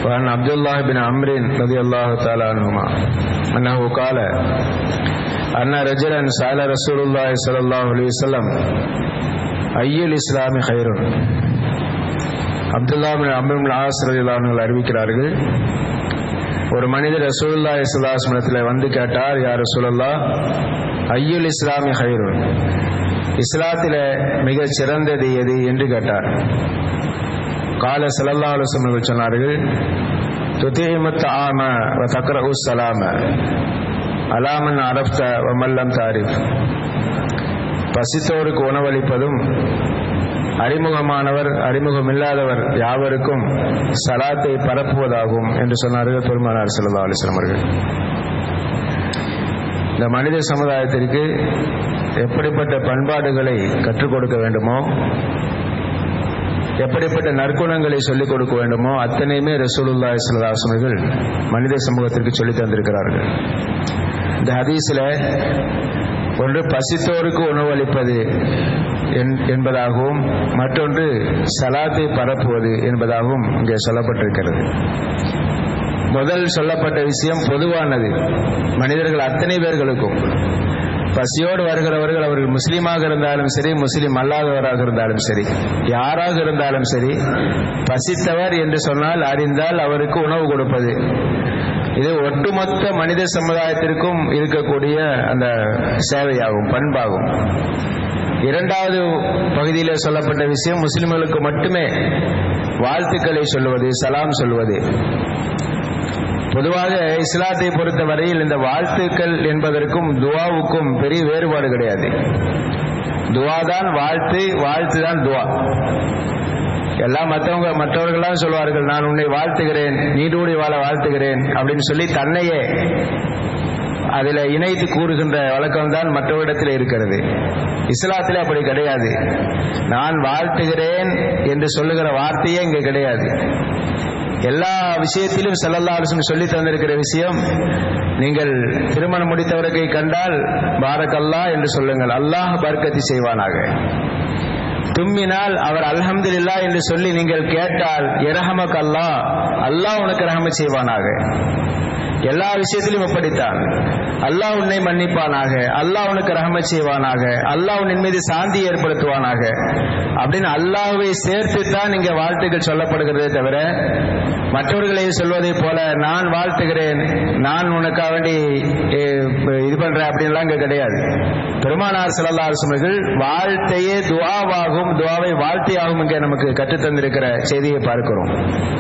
وعن عبد الله بن عمرو رضي الله تعالى عنهما أنه قال أن رجلا سأل رسول الله صلى الله عليه وسلم أي الإسلام خير அப்துல்லா பின் Abdul as ரலியல்லாஹு அறிவிக்கிறார்கள் ஒரு மனிதர் ரசூலுல்லாஹி ஸல்லல்லாஹு அலைஹி வஸல்லத்தில் வந்து கேட்டார் யார் ரசூலுல்லாஹ் ஐயுல் இஸ்லாமி ஹைருன் இஸ்லாத்தில மிக சிறந்தது எது என்று கேட்டார் கால ஸல்லல்லாஹு அலைஹி வஸல்லம் சொன்னார்கள் துதீமத் ஆம வ தக்ரஹு ஸலாம அலாமன் அரப்த வ மல்லம் தாரிஃப் பசித்தோருக்கு உணவளிப்பதும் அறிமுகமானவர் அறிமுகமில்லாதவர் யாவருக்கும் சலாத்தை பரப்புவதாகும் என்று சொன்னார்கள் பெருமானார் செல்லா அலிஸ்லாம் அவர்கள் இந்த மனித சமுதாயத்திற்கு எப்படிப்பட்ட பண்பாடுகளை கற்றுக் கொடுக்க வேண்டுமோ எப்படிப்பட்ட நற்குணங்களை சொல்லிக் கொடுக்க வேண்டுமோ அத்தனையுமே ரசூலுல்லா இஸ்லாசனர்கள் மனித சமூகத்திற்கு சொல்லி தந்திருக்கிறார்கள் இந்த ஹதீஸில் ஒன்று பசித்தோருக்கு உணவளிப்பது என்பதாகவும் மற்றொன்று சலாத்தை பரப்புவது என்பதாகவும் இங்கே சொல்லப்பட்டிருக்கிறது முதல் சொல்லப்பட்ட விஷயம் பொதுவானது மனிதர்கள் அத்தனை பேர்களுக்கும் பசியோடு வருகிறவர்கள் அவர்கள் முஸ்லீமாக இருந்தாலும் சரி முஸ்லீம் அல்லாதவராக இருந்தாலும் சரி யாராக இருந்தாலும் சரி பசித்தவர் என்று சொன்னால் அறிந்தால் அவருக்கு உணவு கொடுப்பது இது ஒட்டுமொத்த மனித சமுதாயத்திற்கும் இருக்கக்கூடிய அந்த சேவையாகும் பண்பாகும் இரண்டாவது பகுதியில் சொல்லப்பட்ட விஷயம் முஸ்லிம்களுக்கு மட்டுமே வாழ்த்துக்களை சொல்லுவது சலாம் சொல்வது பொதுவாக இஸ்லாத்தை பொறுத்த வரையில் இந்த வாழ்த்துக்கள் என்பதற்கும் துவாவுக்கும் பெரிய வேறுபாடு கிடையாது துவா தான் வாழ்த்து வாழ்த்து தான் துவா எல்லாம் மற்றவங்க மற்றவர்கள்லாம் சொல்வார்கள் நான் உன்னை வாழ்த்துகிறேன் நீடூடி வாழ வாழ்த்துகிறேன் அப்படின்னு சொல்லி தன்னையே அதில் இணைத்து கூறுகின்ற வழக்கம் தான் மற்றவரிடத்தில் இருக்கிறது இஸ்லாத்தில் அப்படி கிடையாது நான் வாழ்த்துகிறேன் என்று சொல்லுகிற வார்த்தையே இங்கே கிடையாது எல்லா விஷயத்திலும் செல்லல்லா அரசு சொல்லி தந்திருக்கிற விஷயம் நீங்கள் திருமணம் முடித்தவர்களை கண்டால் பாரக்கல்லா என்று சொல்லுங்கள் அல்லாஹ் பர்க்கத்தி செய்வானாக தும்மினால் அவர் அல்ஹம்துல்லா என்று சொல்லி நீங்கள் கேட்டால் இரஹமக் அல்லா அல்லாஹ் உனக்கு ரஹம செய்வானாக எல்லா விஷயத்திலும் அப்படித்தான் அல்லாஹ் உன்னை மன்னிப்பானாக அல்லாஹ் உனக்கு ரஹம செய்வானாக அல்லாஹ் உன்னின் மீது சாந்தி ஏற்படுத்துவானாக அப்படின்னு அல்லாஹ்வை சேர்த்து தான் இங்க வாழ்த்துக்கள் சொல்லப்படுகிறதே தவிர மற்றவர்களை சொல்வதை போல நான் வாழ்த்துகிறேன் நான் உனக்காக வேண்டி இது பண்றேன் அப்படின்லாம் இங்க கிடையாது பெருமானார் செல்லல்லா அரசுகள் வாழ்த்தையே துவாவாகும் துவாவை வாழ்த்தையாகும் இங்கே நமக்கு கற்றுத்தந்திருக்கிற செய்தியை பார்க்கிறோம்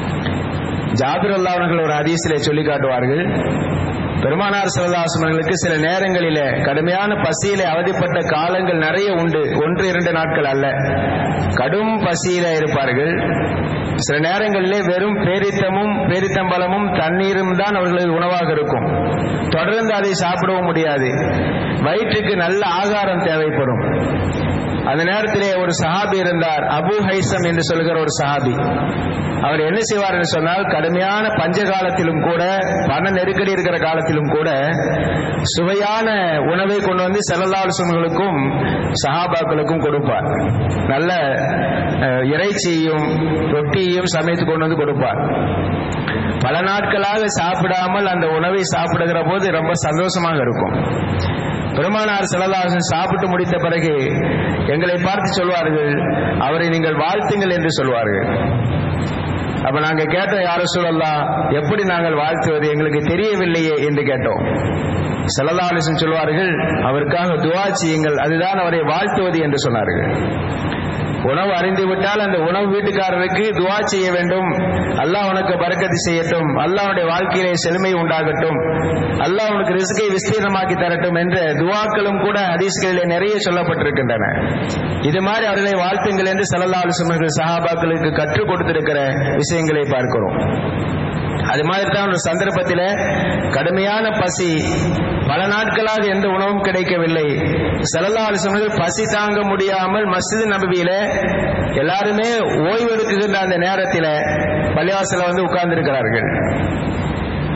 ஜாபிர் அல்லா அவர்கள் ஒரு அதிசிலே சொல்லி காட்டுவார்கள் பெருமானார் சிவதாசமர்களுக்கு சில நேரங்களிலே கடுமையான பசியிலே அவதிப்பட்ட காலங்கள் நிறைய உண்டு ஒன்று இரண்டு நாட்கள் அல்ல கடும் பசியில இருப்பார்கள் சில நேரங்களிலே வெறும் பேரித்தமும் பேரித்தம்பலமும் தண்ணீரும் தான் அவர்களது உணவாக இருக்கும் தொடர்ந்து அதை சாப்பிடவும் முடியாது வயிற்றுக்கு நல்ல ஆகாரம் தேவைப்படும் அந்த நேரத்திலே ஒரு சஹாபி இருந்தார் அபு ஹைசம் என்று சொல்கிற ஒரு சஹாபி அவர் என்ன செய்வார் என்று சொன்னால் கடுமையான பஞ்ச காலத்திலும் கூட பண நெருக்கடி இருக்கிற காலத்திலும் கூட சுவையான உணவை கொண்டு வந்து செல்லலாசுகளுக்கும் சஹாபாக்களுக்கும் கொடுப்பார் நல்ல இறைச்சியையும் ரொட்டியையும் சமைத்து கொண்டு வந்து கொடுப்பார் பல நாட்களாக சாப்பிடாமல் அந்த உணவை சாப்பிடுகிற போது ரொம்ப சந்தோஷமாக இருக்கும் பெருமானார் செலதாசன் சாப்பிட்டு முடித்த பிறகு எங்களை பார்த்து சொல்வார்கள் அவரை நீங்கள் வாழ்த்துங்கள் என்று சொல்வார்கள் அப்ப நாங்க கேட்டோம் யார சொல்லலாம் எப்படி நாங்கள் வாழ்த்துவது எங்களுக்கு தெரியவில்லையே என்று கேட்டோம் செலதாலிசன் சொல்வார்கள் அவருக்காக துவா செய்யுங்கள் அதுதான் அவரை வாழ்த்துவது என்று சொன்னார்கள் உணவு அறிந்து விட்டால் அந்த உணவு வீட்டுக்காரருக்கு துவா செய்ய வேண்டும் அல்லாஹ் உனக்கு பறக்கத்து செய்யட்டும் அல்லாஹ்வுடைய வாழ்க்கையிலே செழுமை உண்டாகட்டும் அல்லாஹ் உனக்கு ரிஸ்கை விஸ்தீர்ணமாக்கி தரட்டும் என்ற துவாக்களும் கூட ஹதீஸ்களிலே நிறைய சொல்லப்பட்டிருக்கின்றன இது மாதிரி அவர்களை வாழ்த்துங்கள் என்று சல்லல்லா அலுவலர்கள் சஹாபாக்களுக்கு கற்றுக் கொடுத்திருக்கிற விஷயங்களை பார்க்கிறோம் அது மாதிரி தான் ஒரு சந்தர்ப்பத்தில் கடுமையான பசி பல நாட்களாக எந்த உணவும் கிடைக்கவில்லை செலல்லா அலுவலர்கள் பசி தாங்க முடியாமல் மஸ்ஜித் நபவியில எல்லாருமே ஓய்வு எடுக்குகின்ற அந்த நேரத்தில் பள்ளிவாசல வந்து உட்கார்ந்து இருக்கிறார்கள்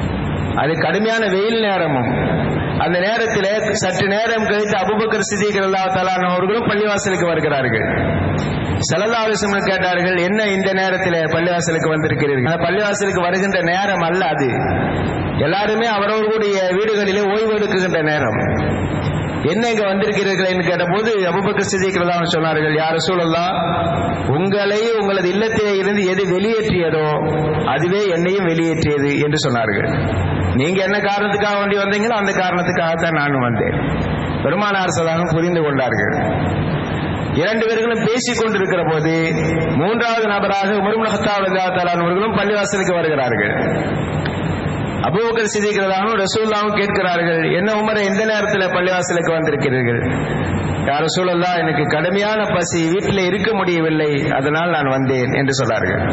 அது கடுமையான வெயில் நேரமும் அந்த நேரத்திலே சற்று நேரம் கழித்து அபுபக்கர் சித்திகர் அல்லா அவர்களும் பள்ளிவாசலுக்கு வருகிறார்கள் செலதாலோசனை கேட்டார்கள் என்ன இந்த நேரத்தில் பள்ளிவாசலுக்கு வந்திருக்கிறீர்கள் அந்த பள்ளிவாசலுக்கு வருகின்ற நேரம் அல்ல அது எல்லாருமே அவரவர்களுடைய வீடுகளிலே ஓய்வு எடுக்குகின்ற நேரம் என்ன இங்க வந்திருக்கிறீர்கள் என்று கேட்டபோது அபுபக்கர் சித்திக்கிறதா சொன்னார்கள் யார் சூழல்லா உங்களை உங்களது இல்லத்திலே இருந்து எது வெளியேற்றியதோ அதுவே என்னையும் வெளியேற்றியது என்று சொன்னார்கள் நீங்க என்ன காரணத்துக்காக வேண்டி வந்தீங்களோ அந்த காரணத்துக்காகத்தான் நான் வந்தேன் பெருமானார் சதாகம் புரிந்து கொண்டார்கள் இரண்டு பேர்களும் பேசிக் கொண்டிருக்கிற போது மூன்றாவது நபராக முருமனகத்தாவர்களும் பள்ளிவாசலுக்கு வருகிறார்கள் அபூபக்கர் சிதிக்கிறதாகவும் ரசூல்லாவும் கேட்கிறார்கள் என்ன உமரை எந்த நேரத்தில் பள்ளிவாசலுக்கு வந்திருக்கிறீர்கள் யார் ரசூலல்லா எனக்கு கடுமையான பசி வீட்டில் இருக்க முடியவில்லை அதனால் நான் வந்தேன் என்று சொன்னார்கள்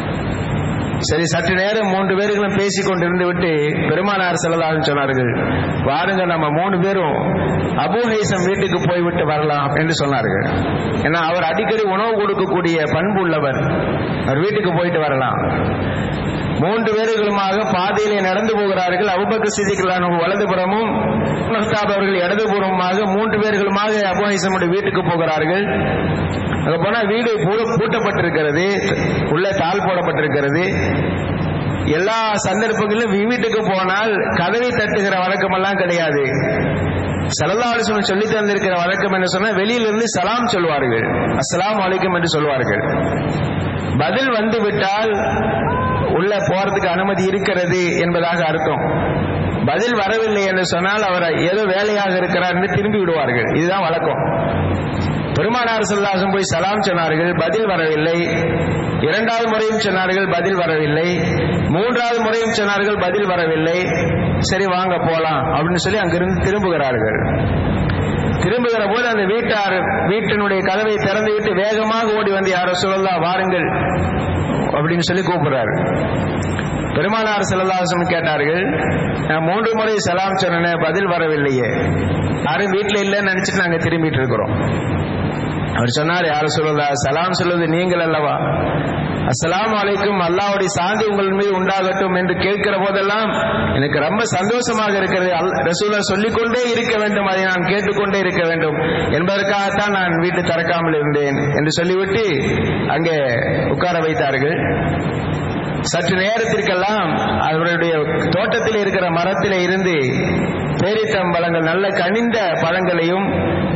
சரி சற்று நேரம் மூன்று பேர்களும் பேசிக் கொண்டிருந்து விட்டு பெருமானார் செல்லலாம் சொன்னார்கள் வாருங்க நம்ம மூணு பேரும் அபூஹைசம் வீட்டுக்கு போய்விட்டு வரலாம் என்று சொன்னார்கள் ஏன்னா அவர் அடிக்கடி உணவு கொடுக்கக்கூடிய பண்பு உள்ளவர் அவர் வீட்டுக்கு போயிட்டு வரலாம் மூன்று பேர்களுமாக பாதையிலே நடந்து போகிறார்கள் அபுபக்க சிதிக்கலான வலதுபுறமும் அவர்கள் இடதுபுறமாக மூன்று பேர்களுமாக அபுஹைசமுடைய வீட்டுக்கு போகிறார்கள் அங்க போனா வீடு பூட்டப்பட்டிருக்கிறது உள்ள தாள் போடப்பட்டிருக்கிறது எல்லா சந்தர்ப்பங்களிலும் வீட்டுக்கு போனால் கதவை தட்டுகிற வழக்கமெல்லாம் கிடையாது சலல்லாலிசம் சொல்லி தந்திருக்கிற வழக்கம் என்ன சொன்னா வெளியிலிருந்து சலாம் சொல்வார்கள் அஸ்லாம் வலைக்கம் என்று சொல்வார்கள் பதில் வந்து விட்டால் உள்ள போறதுக்கு அனுமதி இருக்கிறது என்பதாக அர்த்தம் பதில் வரவில்லை என்று சொன்னால் அவர் ஏதோ வேலையாக இருக்கிறார் என்று திரும்பி விடுவார்கள் இதுதான் வழக்கம் பெருமானார் சொல்லாசம் போய் சலாம் சொன்னார்கள் பதில் வரவில்லை இரண்டாவது முறையும் சொன்னார்கள் பதில் வரவில்லை மூன்றாவது முறையும் சொன்னார்கள் பதில் வரவில்லை சரி வாங்க போலாம் அப்படின்னு சொல்லி அங்கிருந்து திரும்புகிறார்கள் திரும்புகிற போது அந்த வீட்டார் வீட்டினுடைய கதவை திறந்து விட்டு வேகமாக ஓடி வந்து யாரோ சொல்லலாம் வாருங்கள் அப்படின்னு சொல்லி கூப்பிடுறாரு பெருமானார் செல்லதாசம் கேட்டார்கள் நான் மூன்று முறை சலாம் சொன்னேன் பதில் வரவில்லையே யாரும் வீட்டில் இல்லைன்னு நினைச்சிட்டு நாங்க திரும்பிட்டு இருக்கிறோம் அவர் சொன்னார் யார சொல்லலா சலாம் சொல்வது நீங்கள் அல்லவா அஸ்லாம் வலைக்கும் அல்லாவுடைய சாந்தி உங்கள் மீது உண்டாகட்டும் என்று கேட்கிற போதெல்லாம் எனக்கு ரொம்ப சந்தோஷமாக இருக்கிறது ரசூலா சொல்லிக்கொண்டே இருக்க வேண்டும் அதை நான் கேட்டுக்கொண்டே இருக்க வேண்டும் என்பதற்காகத்தான் நான் வீட்டு திறக்காமல் இருந்தேன் என்று சொல்லிவிட்டு அங்கே உட்கார வைத்தார்கள் சற்று நேரத்திற்கெல்லாம் அவருடைய தோட்டத்தில் இருக்கிற மரத்தில் இருந்து பேரித்தம் பழங்கள் நல்ல கனிந்த பழங்களையும்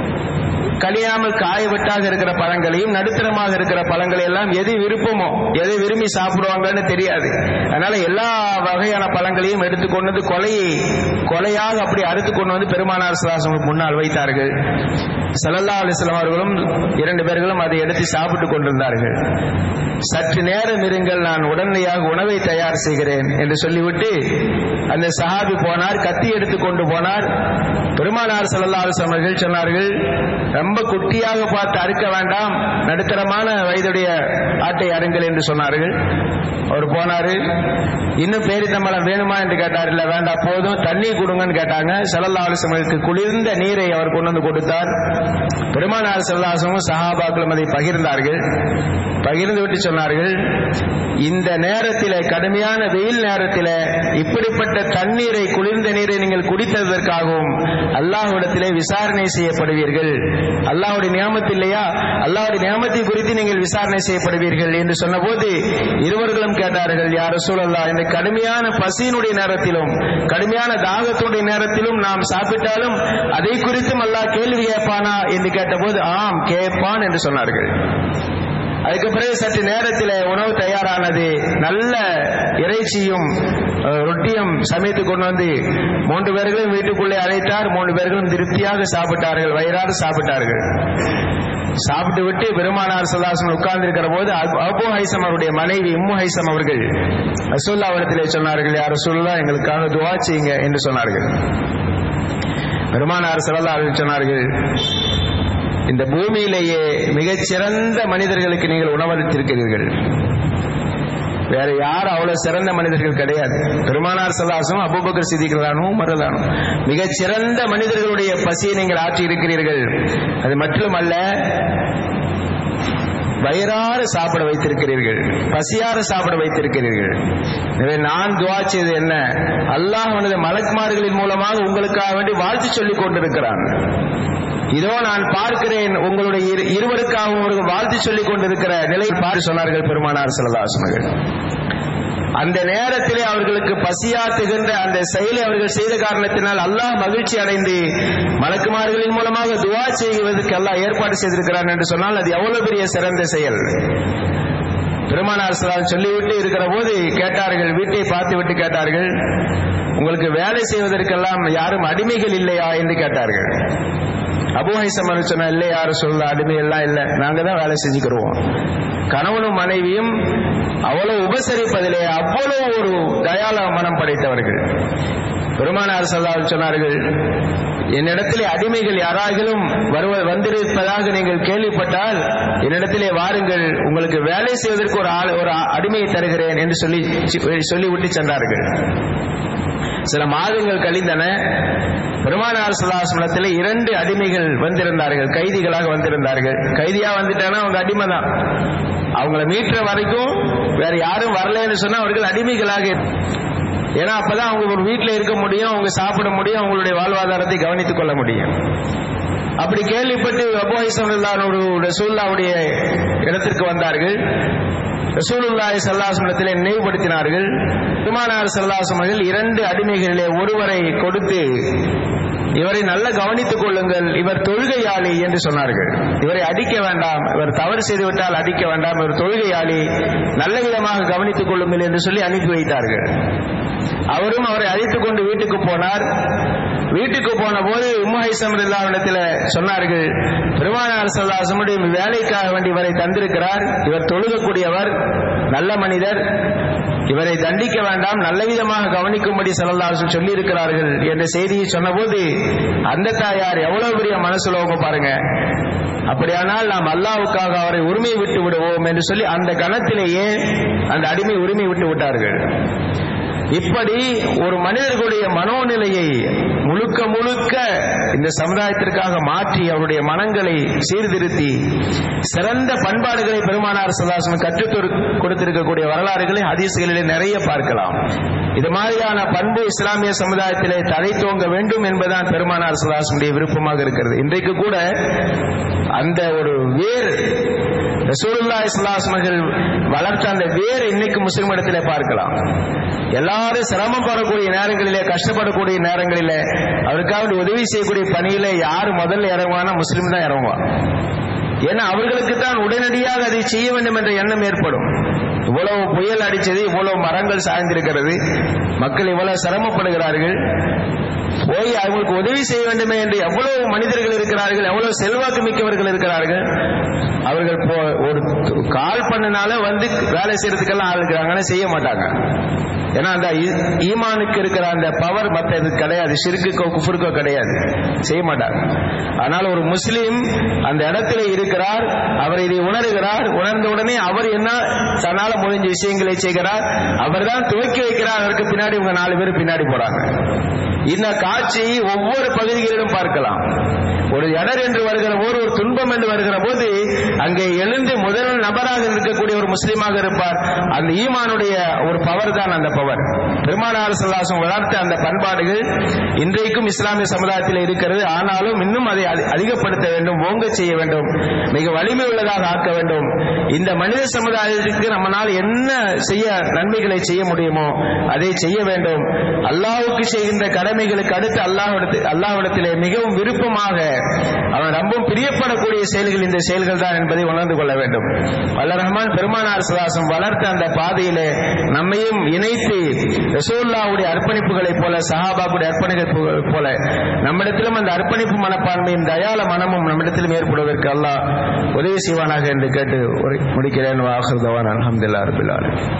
கழியாமல் காயவிட்டாக இருக்கிற பழங்களையும் நடுத்தரமாக இருக்கிற பழங்களை எல்லாம் எது விருப்பமோ எது விரும்பி சாப்பிடுவாங்கன்னு தெரியாது அதனால எல்லா வகையான பழங்களையும் எடுத்துக்கொண்டு வந்து கொலையை கொலையாக அப்படி அறுத்து கொண்டு வந்து பெருமானார் சுவாசம் முன்னால் வைத்தார்கள் சல்லல்லா அலிஸ்லாம் அவர்களும் இரண்டு பேர்களும் அதை எடுத்து சாப்பிட்டு கொண்டிருந்தார்கள் சற்று நேரம் இருங்கள் நான் உடனடியாக உணவை தயார் செய்கிறேன் என்று சொல்லிவிட்டு அந்த சஹாபி போனார் கத்தி எடுத்து கொண்டு போனார் பெருமானார் சல்லல்லா அலிஸ்லாம் அவர்கள் சொன்னார்கள் ரொம்ப குட்டியாக பார்த்து அறுக்க வேண்டாம் நடுத்தரமான வயதுடைய ஆட்டை அருங்கள் என்று சொன்னார்கள் அவர் போனாரு இன்னும் பேரித்தம்பளம் வேணுமா என்று கேட்டார் இல்ல வேண்டாம் போதும் தண்ணி கொடுங்கன்னு கேட்டாங்க செல்லல்லா அலிசமலுக்கு குளிர்ந்த நீரை அவர் கொண்டு வந்து கொடுத்தார் பெருமானார் செல்லாசமும் சஹாபாக்களும் அதை பகிர்ந்தார்கள் பகிர்ந்து விட்டு சொன்னார்கள் இந்த நேரத்தில் கடுமையான வெயில் நேரத்தில் இப்படிப்பட்ட தண்ணீரை குளிர்ந்த நீரை நீங்கள் குடித்ததற்காகவும் அல்லாஹ்விடத்திலே விசாரணை செய்யப்படுவீர்கள் அல்லாஹுடைய நியமத்து இல்லையா அல்லாஹுடைய நியமத்தை குறித்து நீங்கள் விசாரணை செய்யப்படுவீர்கள் என்று சொன்னபோது இருவர்களும் கேட்டார்கள் யார் சூழல்லா இந்த கடுமையான பசியினுடைய நேரத்திலும் கடுமையான தாகத்துடைய நேரத்திலும் நாம் சாப்பிட்டாலும் அதை குறித்தும் அல்லாஹ் கேள்வி கேட்பானா என்று கேட்டபோது ஆம் கேட்பான் என்று சொன்னார்கள் அதுக்கு பிறகு சற்று நேரத்தில் உணவு தயாரானது நல்ல இறைச்சியும் ரொட்டியும் சமைத்து கொண்டு வந்து மூன்று பேர்களும் வீட்டுக்குள்ளே அழைத்தார் மூன்று பேர்களும் திருப்தியாக சாப்பிட்டார்கள் வயிறாறு சாப்பிட்டார்கள் சாப்பிட்டு விட்டு பெருமானார் சல்லாசன் உட்கார்ந்து இருக்கிற போது அபு ஹைசம் அவருடைய மனைவி இம்மு ஹைசம் அவர்கள் ரசூல்லா இடத்திலே சொன்னார்கள் யார் ரசூல்லா எங்களுக்காக துவா செய்யுங்க என்று சொன்னார்கள் பெருமானார் சல்லா சொன்னார்கள் இந்த பூமியிலேயே மிகச்சிறந்த மனிதர்களுக்கு நீங்கள் உணவளித்திருக்கிறீர்கள் வேற யாரும் அவ்வளவு சிறந்த மனிதர்கள் கிடையாது பெருமானார் சல்லாசம் அபுபக்கர் சிதிகளானும் மருதானும் மிகச் சிறந்த மனிதர்களுடைய பசியை நீங்கள் ஆற்றி இருக்கிறீர்கள் அது மட்டுமல்ல வயிறார சாப்பிட வைத்திருக்கிறீர்கள் பசியார சாப்பிட வைத்திருக்கிறீர்கள் எனவே நான் துவா செய்தது என்ன அல்லாஹ் அவனது மலக்குமார்களின் மூலமாக உங்களுக்காக வேண்டி வாழ்த்து சொல்லிக் கொண்டிருக்கிறான் இதோ நான் பார்க்கிறேன் உங்களுடைய இரு- இருவருக்காகவும் ஒரு வாழ்த்து சொல்லிக் கொண்டிருக்கிற நிலை பார்த்து சொன்னார்கள் பெருமானார் சிலதாசனர்கள் அந்த நேரத்திலே அவர்களுக்கு பசியாத்துகின்ற அந்த செயலை அவர்கள் செய்த காரணத்தினால் அல்லாஹ் மகிழ்ச்சி அடைந்து மலக்குமார்களின் மூலமாக துவா செய்வதற்கு அல்லாஹ் ஏற்பாடு செய்திருக்கிறான் என்று சொன்னால் அது எவ்வளவு பெரிய சிறந்த செயல் பெருமானார் ஸல்லல்லாஹு சொல்லிவிட்டு இருக்கிற போது கேட்டார்கள் வீட்டை பார்த்து விட்டு கேட்டார்கள் உங்களுக்கு வேலை செய்வதற்கெல்லாம் யாரும் அடிமைகள் இல்லையா என்று கேட்டார்கள் அபுஹைசமன் சொன்ன இல்லை யாரும் சொல்ல அடிமை எல்லாம் இல்லை நாங்க தான் வேலை செஞ்சுக்கிறோம் கணவனும் மனைவியும் அவ்வளவு உபசரிப்பதிலே அவ்வளவு ஒரு தயால மனம் படைத்தவர்கள் பெருமானார் சல்லால் சொன்னார்கள் என்னிடத்திலே அடிமைகள் யாராகிலும் வருவ வந்திருப்பதாக நீங்கள் கேள்விப்பட்டால் என்னிடத்திலே வாருங்கள் உங்களுக்கு வேலை செய்வதற்கு ஒரு ஆள் ஒரு அடிமையை தருகிறேன் என்று சொல்லி சொல்லிவிட்டு சென்றார்கள் சில மாதங்கள் கழிந்தன பெருமானார் சுல்லாசனத்தில் இரண்டு அடிமைகள் வந்திருந்தார்கள் கைதிகளாக வந்திருந்தார்கள் கைதியா வந்துட்டானா அவங்க அடிமை தான் அவங்கள மீட்டுற வரைக்கும் வேற யாரும் வரலன்னு சொன்னா அவர்கள் அடிமைகளாக ஏன்னா அப்பதான் அவங்க ஒரு வீட்டில் இருக்க முடியும் அவங்க சாப்பிட முடியும் அவங்களுடைய வாழ்வாதாரத்தை கவனித்துக் கொள்ள முடியும் அப்படி கேள்விப்பட்டு அபோஹிசல்லான் ஒரு ரசூல்லாவுடைய இடத்திற்கு வந்தார்கள் ரசூலுல்லாஹி சல்லாசனத்திலே நினைவுபடுத்தினார்கள் பெருமானார் சல்லாசமர்கள் இரண்டு அடிமைகளிலே ஒருவரை கொடுத்து இவரை நல்ல கவனித்துக் கொள்ளுங்கள் இவர் தொழுகையாளி என்று சொன்னார்கள் இவரை அடிக்க வேண்டாம் இவர் தவறு செய்துவிட்டால் அடிக்க வேண்டாம் இவர் தொழுகையாளி நல்ல விதமாக கவனித்துக் கொள்ளுங்கள் என்று சொல்லி அனுப்பி வைத்தார்கள் அவரும் அவரை அழைத்துக் கொண்டு வீட்டுக்கு போனார் வீட்டுக்கு போன போது உம்முஹைசம் இல்லாவிடத்தில் சொன்னார்கள் பெருமானார் சல்லாசமுடைய வேலைக்காக வேண்டி இவரை தந்திருக்கிறார் இவர் தொழுகக்கூடியவர் நல்ல மனிதர் இவரை தண்டிக்க வேண்டாம் நல்ல விதமாக கவனிக்கும்படி செல்லல்லாசு சொல்லி இருக்கிறார்கள் என்ற செய்தியை சொன்னபோது அந்த தாயார் எவ்வளவு பெரிய மனசுலோகம் பாருங்க அப்படியானால் நாம் அல்லாவுக்காக அவரை உரிமை விட்டு விடுவோம் என்று சொல்லி அந்த கணத்திலேயே அந்த அடிமை உரிமை விட்டு விட்டார்கள் இப்படி ஒரு மனிதர்களுடைய மனோநிலையை முழுக்க முழுக்க இந்த சமுதாயத்திற்காக மாற்றி அவருடைய மனங்களை சீர்திருத்தி சிறந்த பண்பாடுகளை பெருமானார் சதாசனம் கற்றுக் கொடுத்திருக்கக்கூடிய வரலாறுகளை ஹதீசுகளிலே நிறைய பார்க்கலாம் இது மாதிரியான பண்பு இஸ்லாமிய சமுதாயத்திலே தலை தோங்க வேண்டும் என்பதுதான் பெருமானார் சதாசனுடைய விருப்பமாக இருக்கிறது இன்றைக்கு கூட அந்த ஒரு வேர் ரசூலுல்லா இஸ்லாஸ்மர்கள் வளர்த்த அந்த வேர் இன்னைக்கு முஸ்லிம் இடத்திலே பார்க்கலாம் எல்லாரும் சிரமப்படக்கூடிய நேரங்களிலே கஷ்டப்படக்கூடிய நேரங்களிலே அவருக்காக உதவி செய்யக்கூடிய பணியில யார் முதல்ல இறங்குவானா முஸ்லிம் தான் இறங்குவான் ஏன்னா அவர்களுக்கு தான் உடனடியாக அதை செய்ய வேண்டும் என்ற எண்ணம் ஏற்படும் இவ்வளவு புயல் அடிச்சது இவ்வளவு மரங்கள் சாய்ந்திருக்கிறது மக்கள் இவ்வளவு சிரமப்படுகிறார்கள் போய் அவங்களுக்கு உதவி செய்ய வேண்டுமே என்று எவ்வளவு மனிதர்கள் இருக்கிறார்கள் எவ்வளவு செல்வாக்கு மிக்கவர்கள் இருக்கிறார்கள் அவர்கள் ஒரு கால் பண்ணினால வந்து வேலை செய்யறதுக்கெல்லாம் ஆள் இருக்கிறாங்கன்னா செய்ய மாட்டாங்க ஏன்னா அந்த ஈமானுக்கு இருக்கிற அந்த பவர் மற்ற இது கிடையாது சிறுக்குக்கோ குஃபருக்கோ கிடையாது செய்ய மாட்டாங்க ஆனால் ஒரு முஸ்லீம் அந்த இடத்துல இருக்கிறார் அவர் இதை உணர்கிறார் உணர்ந்த உடனே அவர் என்ன தன்னால முடிஞ்ச விஷயங்களை செய்கிறார் அவர் தான் துவக்கி வைக்கிறார் அதற்கு பின்னாடி உங்க நாலு பேர் பின்னாடி போறாங்க இந்த காட்சி ஒவ்வொரு பகுதிகளிலும் பார்க்கலாம் ஒரு இடர் என்று வருகிற போது ஒரு துன்பம் என்று வருகிற போது அங்கே எழுந்து முதல் நபராக இருக்கக்கூடிய ஒரு முஸ்லீமாக இருப்பார் அந்த ஈமானுடைய ஒரு பவர் தான் அந்த பவர் பெருமானார் சல்லாசம் வளர்த்த அந்த பண்பாடுகள் இன்றைக்கும் இஸ்லாமிய சமுதாயத்தில் இருக்கிறது ஆனாலும் இன்னும் அதை அதிகப்படுத்த வேண்டும் ஓங்க செய்ய வேண்டும் மிக வலிமை உள்ளதாக ஆக்க வேண்டும் இந்த மனித சமுதாயத்திற்கு நம்மளால் என்ன செய்ய நன்மைகளை செய்ய முடியுமோ அதை செய்ய வேண்டும் அல்லாவுக்கு செய்கின்ற கடமைகளுக்கு அடுத்து அல்லாஹிடத்தில் அல்லாஹிடத்திலே மிகவும் விருப்பமாக அவன் ரொம்பவும் பிரியப்படக்கூடிய செயல்கள் இந்த செயல்கள் தான் என்பதை உணர்ந்து கொள்ள வேண்டும் அல்ல ரஹ்மான் பெருமானார் சுவாசம் வளர்த்த அந்த பாதையிலே நம்மையும் இணைத்து ரசூல்லாவுடைய அர்ப்பணிப்புகளைப் போல சஹாபாவுடைய அர்ப்பணிப்புகள் போல நம்மிடத்திலும் அந்த அர்ப்பணிப்பு மனப்பான்மையும் தயால மனமும் நம்மிடத்திலும் ஏற்படுவதற்கு அல்லாஹ் உதவி செய்வானாக என்று கேட்டு முடிக்கிறேன் வாஹர்தவான் அலமதுல்லா அரபில்